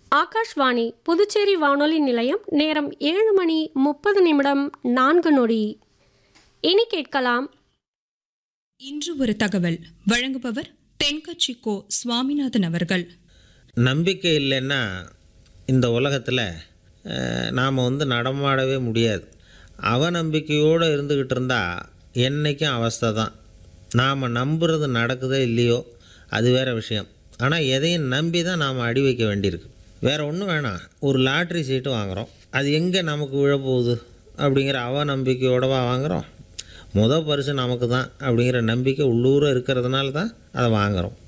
ஆகாஷ்வாணி புதுச்சேரி வானொலி நிலையம் நேரம் ஏழு மணி முப்பது நிமிடம் நான்கு நொடி இனி கேட்கலாம் இன்று ஒரு தகவல் வழங்குபவர் தென்கட்சி கோ சுவாமிநாதன் அவர்கள் நம்பிக்கை இல்லைன்னா இந்த உலகத்தில் நாம் வந்து நடமாடவே முடியாது அவநம்பிக்கையோடு இருந்துக்கிட்டு இருந்தால் என்றைக்கும் அவஸ்தை தான் நாம் நம்புறது நடக்குதோ இல்லையோ அது வேறு விஷயம் ஆனால் எதையும் நம்பி தான் நாம் அடி வைக்க வேண்டியிருக்கு வேறு ஒன்றும் வேணாம் ஒரு லாட்ரி சீட்டு வாங்குகிறோம் அது எங்கே நமக்கு விழப்போகுது அப்படிங்கிற அவநம்பிக்கையோடவா வாங்குகிறோம் முத பரிசு நமக்கு தான் அப்படிங்கிற நம்பிக்கை உள்ளூர இருக்கிறதுனால தான் அதை வாங்குகிறோம்